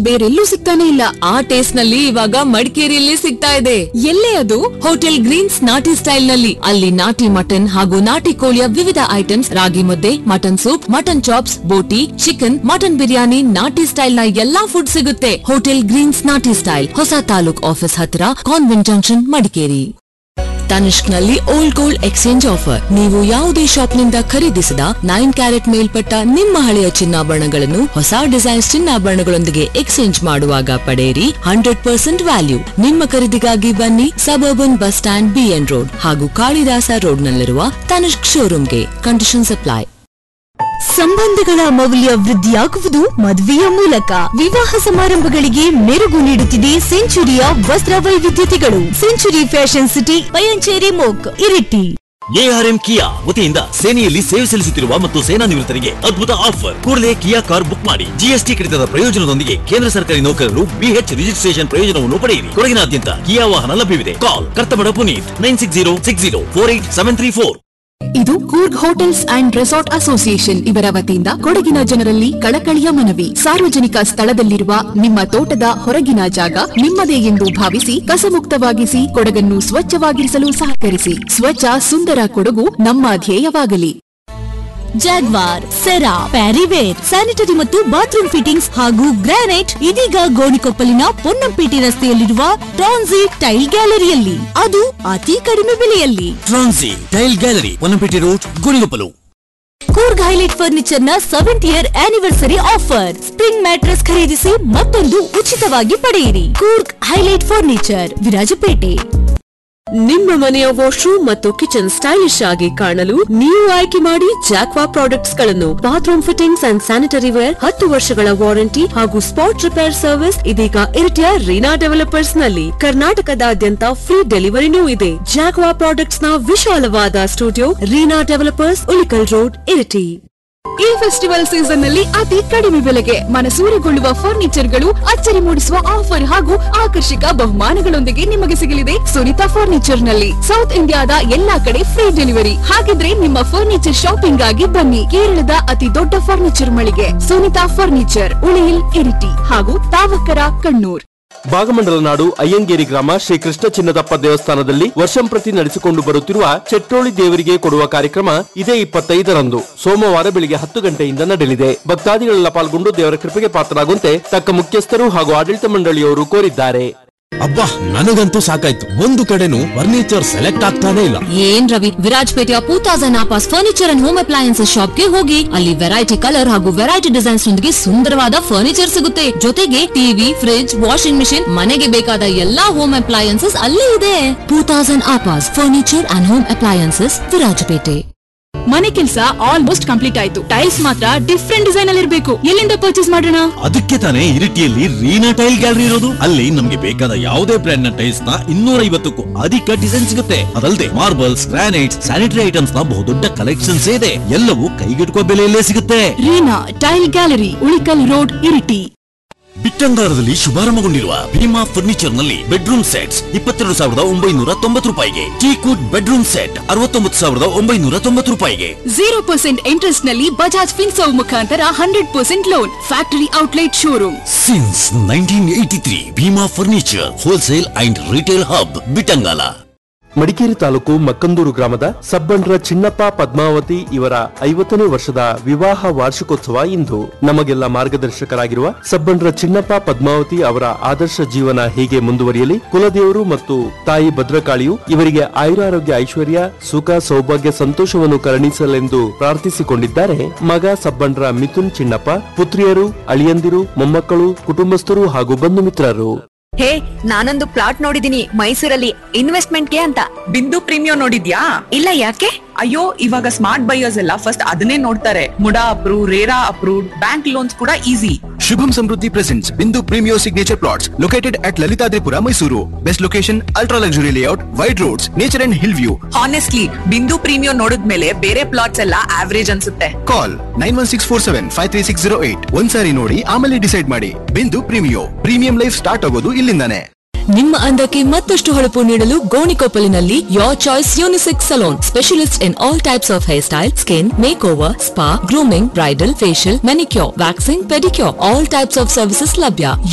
ಬೇರೆಲ್ಲೂ ಸಿಗ್ತಾನೆ ಇಲ್ಲ ಆ ಟೇಸ್ಟ್ ನಲ್ಲಿ ಇವಾಗ ಮಡಿಕೇರಿಯಲ್ಲಿ ಸಿಗ್ತಾ ಇದೆ ಎಲ್ಲೇ ಅದು ಹೋಟೆಲ್ ಗ್ರೀನ್ಸ್ ನಾಟಿ ಸ್ಟೈಲ್ ನಲ್ಲಿ ಅಲ್ಲಿ ನಾಟಿ ಮಟನ್ ಹಾಗೂ ನಾಟಿ ಕೋಳಿಯ ವಿವಿಧ items ragi mudde mutton soup mutton chops boti chicken mutton biryani nati style ನ ಎಲ್ಲಾ ಫುಡ್ ಸಿಗುತ್ತೆ ಹೋಟೆಲ್ ಗ್ರೀನ್ಸ್ ನಾಟಿ ಸ್ಟೈಲ್ ಹೊಸ ತಾಲೂಕ್ ಆಫೀಸ್ ಹತ್ರ ಕಾನ್ವೆಂಟ್ ಜಂಕ್ಷನ್ ಮಡಿಕೇರಿ ತನಿಷ್ಕ್ ನಲ್ಲಿ ಓಲ್ಡ್ ಗೋಲ್ಡ್ ಎಕ್ಸ್ಚೇಂಜ್ ಆಫರ್ ನೀವು ಯಾವುದೇ ಶಾಪ್ ನಿಂದ ಖರೀದಿಸಿದ ನೈನ್ ಕ್ಯಾರೆಟ್ ಮೇಲ್ಪಟ್ಟ ನಿಮ್ಮ ಹಳೆಯ ಚಿನ್ನಾಭರಣಗಳನ್ನು ಹೊಸ ಡಿಸೈನ್ಸ್ ಚಿನ್ನಾಭರಣಗಳೊಂದಿಗೆ ಎಕ್ಸ್ಚೇಂಜ್ ಮಾಡುವಾಗ ಪಡೆಯಿರಿ ಹಂಡ್ರೆಡ್ ಪರ್ಸೆಂಟ್ ವ್ಯಾಲ್ಯೂ ನಿಮ್ಮ ಖರೀದಿಗಾಗಿ ಬನ್ನಿ suburban bus stand B N road ಹಾಗೂ ಕಾಳಿದಾಸ ರೋಡ್ ನಲ್ಲಿರುವ ತನಿಷ್ಕ್ ಶೋರೂಮ್ಗೆ ಕಂಡೀಷನ್ಸ್ ಅಪ್ಲೈ ಸಂಬಂಧಗಳ ಮೌಲ್ಯ ವೃದ್ಧಿಯಾಗುವುದು ಮದುವೆಯ ಮೂಲಕ ವಿವಾಹ ಸಮಾರಂಭಗಳಿಗೆ ಮೆರುಗು ನೀಡುತ್ತಿದೆ ಸೆಂಚುರಿಯ ವಸ್ತ್ರ ವೈವಿಧ್ಯತೆಗಳು ಸೆಂಚುರಿ ಫ್ಯಾಷನ್ ಸಿಟಿ ಪಯಂಚೇರಿ ಮೋಕ್ ಇರಿಟಿ ಎಆರ್ಎಂ ಕಿಯಾ ವತಿಯಿಂದ ಸೇನೆಯಲ್ಲಿ ಸೇವೆ ಸಲ್ಲಿಸುತ್ತಿರುವ ಮತ್ತು ಸೇನಾ ನಿವೃತ್ತರಿಗೆ ಅದ್ಭುತ ಆಫರ್ ಕೂಡಲೇ ಕಿಯಾ ಕಾರ್ ಬುಕ್ ಮಾಡಿ ಜಿಎಸ್ಟಿ ಕಡಿತದ ಪ್ರಯೋಜನದೊಂದಿಗೆ ಕೇಂದ್ರ ಸರ್ಕಾರಿ ನೌಕರರು ಬಿಎಚ್ ರಿಜಿಸ್ಟ್ರೇಷನ್ ಪ್ರಯೋಜನವನ್ನು ಪಡೆಯಿರಿ ಕೊಡಗಿನಾದ್ಯಂತ ಕಿಯಾ ವಾಹನ ಲಭ್ಯವಿದೆ call Kartamada Puneeth nine six zero six zero four eight seven three four ಇದು Coorg hotels and resort association ಇವರ ವತಿಯಿಂದ ಕೊಡಗಿನ ಜನರಲ್ಲಿ ಕಳಕಳಿಯ ಮನವಿ ಸಾರ್ವಜನಿಕ ಸ್ಥಳದಲ್ಲಿರುವ ನಿಮ್ಮ ತೋಟದ ಹೊರಗಿನ ಜಾಗ ನಿಮ್ಮದೇ ಎಂದು ಭಾವಿಸಿ ಕಸಮುಕ್ತವಾಗಿಸಿ ಕೊಡಗನ್ನು ಸ್ವಚ್ಛವಾಗಿರಿಸಲು ಸಹಕರಿಸಿ ಸ್ವಚ್ಛ ಸುಂದರ ಕೊಡಗು ನಮ್ಮ ಧ್ಯೇಯವಾಗಲಿ ಜಾಗ್ವಾರ್ ಸೆರಾ ಪ್ಯಾರಿವೇರ್ ಸ್ಯಾನಿಟರಿ ಮತ್ತು ಬಾತ್ರೂಮ್ ಫಿಟ್ಟಿಂಗ್ಸ್ ಹಾಗೂ ಗ್ರಾನೈಟ್ ಇದೀಗ ಗೋಣಿಕೊಪ್ಪಲಿನ ಪೊನ್ನಂಪೇಟೆ ರಸ್ತೆಯಲ್ಲಿರುವ ಟ್ರಾನ್ಸಿಟ್ ಟೈಲ್ ಗ್ಯಾಲರಿಯಲ್ಲಿ ಅದು ಅತಿ ಕಡಿಮೆ ಬೆಲೆಯಲ್ಲಿ ಟ್ರಾನ್ಸಿ tile gallery Ponnampet road Gonikoppal Coorg highlight furniture ನ seventh year anniversary offer spring mattress ಖರೀದಿಸಿ ಮತ್ತೊಂದು ಉಚಿತವಾಗಿ ಪಡೆಯಿರಿ ಕೂರ್ಗ್ ಹೈಲೈಟ್ ಫರ್ನಿಚರ್ ವಿರಾಜಪೇಟೆ ನಿಮ್ಮ ಮನೆಯ ವಾಶ್ರೂಮ್ ಮತ್ತು ಕಿಚನ್ ಸ್ಟೈಲಿಶ್ ಆಗಿ ಕಾಣಲು ನೀವು ಆಯ್ಕೆ ಮಾಡಿ ಜಾಕ್ವಾ ಪ್ರಾಡಕ್ಟ್ಸ್ ಗಳನ್ನು bathroom fittings and sanitary ware ಹತ್ತು ವರ್ಷಗಳ ವಾರಂಟಿ ಹಾಗೂ ಸ್ಪಾಟ್ ರಿಪೇರ್ ಸರ್ವಿಸ್ ಇದೀಗ ಇರಿಟಿಯ ರೀನಾ ಡೆವಲಪರ್ಸ್ ನಲ್ಲಿ ಕರ್ನಾಟಕದಾದ್ಯಂತ ಫ್ರೀ ಡೆಲಿವರಿನೂ ಇದೆ ಜಾಕ್ವಾ ಪ್ರಾಡಕ್ಟ್ಸ್ ನ ವಿಶಾಲವಾದ studio Reena developers Ulikkal road Iritty ಈ ಫೆಸ್ಟಿವಲ್ ಸೀಸನ್ ನಲ್ಲಿ ಅತಿ ಕಡಿಮೆ ಬೆಲೆಗೆ ಮನಸೂರೆಗೊಳ್ಳುವ ಫರ್ನಿಚರ್ ಗಳು ಅಚ್ಚರಿ ಮೂಡಿಸುವ ಆಫರ್ ಹಾಗೂ ಆಕರ್ಷಕ ಬಹುಮಾನಗಳೊಂದಿಗೆ ನಿಮಗೆ ಸಿಗಲಿದೆ ಸುನಿತಾ ಫರ್ನಿಚರ್ ನಲ್ಲಿ ಸೌತ್ ಇಂಡಿಯಾದ ಎಲ್ಲಾ ಕಡೆ ಫ್ರೀ ಡೆಲಿವರಿ ಹಾಗಿದ್ರೆ ನಿಮ್ಮ ಫರ್ನಿಚರ್ ಶಾಪಿಂಗ್ ಆಗಿ ಬನ್ನಿ ಕೇರಳದ ಅತಿ ದೊಡ್ಡ ಫರ್ನಿಚರ್ ಮಳಿಗೆ ಸುನಿತಾ ಫರ್ನಿಚರ್ ಉಳಿಯಿಲ್ ಇರಿಟಿ ಹಾಗೂ ತಾವಕರ ಕಣ್ಣೂರ್ ಭಾಗಮಂಡಲ ನಾಡು ಅಯ್ಯಂಗೇರಿ ಗ್ರಾಮ ಶ್ರೀ ಕೃಷ್ಣ ಚಿನ್ನದಪ್ಪ ದೇವಸ್ಥಾನದಲ್ಲಿ ವರ್ಷಂಪ್ರತಿ ನಡೆಸಿಕೊಂಡು ಬರುತ್ತಿರುವ ಚೆಟ್ಟೋಳಿ ದೇವರಿಗೆ ಕೊಡುವ ಕಾರ್ಯಕ್ರಮ ಇದೇ ಇಪ್ಪತ್ತೈದರಂದು ಸೋಮವಾರ ಬೆಳಿಗ್ಗೆ ಹತ್ತು ಗಂಟೆಯಿಂದ ನಡೆಯಲಿದೆ ಭಕ್ತಾದಿಗಳೆಲ್ಲ ಪಾಲ್ಗೊಂಡು ದೇವರ ಕೃಪೆಗೆ ಪಾತ್ರರಾಗುವಂತೆ ತಕ್ಕ ಮುಖ್ಯಸ್ಥರು ಹಾಗೂ ಆಡಳಿತ ಮಂಡಳಿಯವರು ಕೋರಿದ್ದಾರೆ ಅಬ್ಬಾ ನನಗಂತೂ ಸಾಕಾಯ್ತು ಒಂದು ಕಡೆನೂ ಫರ್ನಿಚರ್ ಸೆಲೆಕ್ಟ್ ಆಗ್ತಾನೆ ಇಲ್ಲ ಏನ್ ರವಿ ವಿರಾಜ್ಪೇಟೆಯ ಟೂ ತೌಸಂಡ್ ಆಪಾಸ್ ಫರ್ನಿಚರ್ ಅಂಡ್ ಹೋಮ್ ಅಪ್ಲಯನ್ಸಸ್ ಶಾಪ್ಗೆ ಹೋಗಿ ಅಲ್ಲಿ ವೆರೈಟಿ ಕಲರ್ ಹಾಗೂ ವೆರೈಟಿ ಡಿಸೈನ್ಸ್ ನೊಂದಿಗೆ ಸುಂದರವಾದ ಫರ್ನಿಚರ್ ಸಿಗುತ್ತೆ ಜೊತೆಗೆ ಟಿವಿ ಫ್ರಿಡ್ಜ್ ವಾಷಿಂಗ್ ಮಿಷಿನ್ ಮನೆಗೆ ಬೇಕಾದ ಎಲ್ಲಾ ಹೋಮ್ ಅಪ್ಲಯನ್ಸಸ್ ಅಲ್ಲೇ ಇದೆ ಟೂ ತೌಸಂಡ್ ಆಪಾಸ್ furniture and home appliances Virajpet ಮನೆ ಕೆಲಸ ಆಲ್ಮೋಸ್ಟ್ ಕಂಪ್ಲೀಟ್ ಆಯ್ತು ಟೈಲ್ಸ್ ಮಾತ್ರ ಡಿಫ್ರೆಂಟ್ ಡಿಸೈನ್ ಅಲ್ಲಿ ಇರಬೇಕು ಎಲ್ಲಿಂದ ಪರ್ಚೇಸ್ ಮಾಡೋಣ ಅದಕ್ಕೆ ತಾನೇ ಇರಿಟಿಯಲ್ಲಿ ರೀನಾ ಟೈಲ್ ಗ್ಯಾಲರಿ ಇರೋದು ಅಲ್ಲಿ ನಮ್ಗೆ ಬೇಕಾದ ಯಾವುದೇ ಬ್ರ್ಯಾಂಡ್ ನ ಟೈಲ್ಸ್ ನ ಇನ್ನೂರ ಐವತ್ತಕ್ಕೂ ಅಧಿಕ ಡಿಸೈನ್ ಸಿಗುತ್ತೆ ಅದಲ್ಲದೆ ಮಾರ್ಬಲ್ಸ್ ಗ್ರಾನೈಟ್ಸ್ ಸ್ಯಾನಿಟರಿ ಐಟಮ್ಸ್ ನ ಬಹುದೊಡ್ಡ ಕಲೆಕ್ಷನ್ಸ್ ಇದೆ ಎಲ್ಲವೂ ಕೈಗೆಟುಕುವ ಬೆಲೆಯಲ್ಲೇ ಸಿಗುತ್ತೆ Reena tile gallery Ulikkal road Iritty ಬಿಟ್ಟಂಗಾರದಲ್ಲಿ ಶುಭಾರಂಭಗೊಂಡಿರುವ ಭೀಮಾ ಫರ್ನಿಚರ್ ನಲ್ಲಿ ಬೆಡ್ರೂಮ್ ಸೆಟ್ಸ್ ಇಪ್ಪತ್ತೆರಡು ಸಾವಿರದ ಒಂಬೈನೂರ ತೊಂಬತ್ತು ರೂಪಾಯಿಗೆ ಟೀಕೂಟ್ ಬೆಡ್ರೂಮ್ ಸೆಟ್ ಅರವತ್ತೊಂಬತ್ತು ಸಾವಿರದ ಒಂಬೈನೂರ ತೊಂಬತ್ತು ರೂಪಾಯಿಗೆ ಜೀರೋ ಪರ್ಸೆಂಟ್ ಇಂಟ್ರೆಸ್ಟ್ ನಲ್ಲಿ ಬಜಾಜ್ ಫಿನ್ಸರ್ವ್ ಮುಖಾಂತರ hundred percent loan factory outlet showroom since nineteen eighty three Bhima furniture wholesale and retail hub Bittangala Madikeri taluk Makkandur ಗ್ರಾಮದ ಸಬ್ಬಂಡ್ರ ಚಿನ್ನಪ್ಪ ಪದ್ಮಾವತಿ ಇವರ ಐವತ್ತನೇ ವರ್ಷದ ವಿವಾಹ ವಾರ್ಷಿಕೋತ್ಸವ ಇಂದು ನಮಗೆಲ್ಲ ಮಾರ್ಗದರ್ಶಕರಾಗಿರುವ ಸಬ್ಬಂಡ್ರ ಚಿನ್ನಪ್ಪ ಪದ್ಮಾವತಿ ಅವರ ಆದರ್ಶ ಜೀವನ ಹೀಗೆ ಮುಂದುವರಿಯಲಿ ಕುಲದೇವರು ಮತ್ತು ತಾಯಿ ಭದ್ರಕಾಳಿಯು ಇವರಿಗೆ ಆಯುರಾರೋಗ್ಯ ಐಶ್ವರ್ಯ ಸುಖ ಸೌಭಾಗ್ಯ ಸಂತೋಷವನ್ನು ಕರುಣಿಸಲೆಂದು ಪ್ರಾರ್ಥಿಸಿಕೊಂಡಿದ್ದಾರೆ ಮಗ ಸಬ್ಬಂಡ್ರ ಮಿಥುನ್ ಚಿನ್ನಪ್ಪ ಪುತ್ರಿಯರು ಅಳಿಯಂದಿರು ಮೊಮ್ಮಕ್ಕಳು ಕುಟುಂಬಸ್ಥರು ಹಾಗೂ ಬಂಧು ಮಿತ್ರರು ಹೇ ನಾನೊಂದು ಪ್ಲಾಟ್ ನೋಡಿದೀನಿ ಮೈಸೂರಲ್ಲಿ ಇನ್ವೆಸ್ಟ್ಮೆಂಟ್ಗೆ ಅಂತ ಬಿಂದು ಪ್ರೀಮಿಯಂ ನೋಡಿದ್ಯಾ ಇಲ್ಲ ಯಾಕೆ ಅಯ್ಯೋ ಇವಾಗ ಸ್ಮಾರ್ಟ್ ಬೈಯರ್ಸ್ ಎಲ್ಲ ಫಸ್ಟ್ ಅದನ್ನೇ ನೋಡ್ತಾರೆ MUDA approve RERA approved bank loans ಕೂಡ easy Shubham Samruddhi presents Bindu Premio signature plots located at Lalithadripura Mysore best location ultra luxury layout wide roads nature and hill view honestly Bindu premium ನೋಡಿದ್ಮೇಲೆ ಬೇರೆ ಪ್ಲಾಟ್ಸ್ ಎಲ್ಲ ಆವರೇಜ್ ಅನ್ಸುತ್ತೆ call nine one six four seven five three six zero eight ಒಂದ್ಸಾರಿ ನೋಡಿ ಆಮೇಲೆ decide ಮಾಡಿ ಬಿಂದು Premio premium life start ಆಗೋದು ಇಲ್ಲಿಂದಾನೆ ನಿಮ್ಮ ಅಂದಕ್ಕೆ ಮತ್ತಷ್ಟು ಹೊಳಪು ನೀಡಲು ಗೋಣಿಕೊಪ್ಪಲಿನಲ್ಲಿ your choice unisex salon specialist in all types of hair style skin makeover spa grooming bridal facial manicure waxing pedicure all types of services ಲಭ್ಯ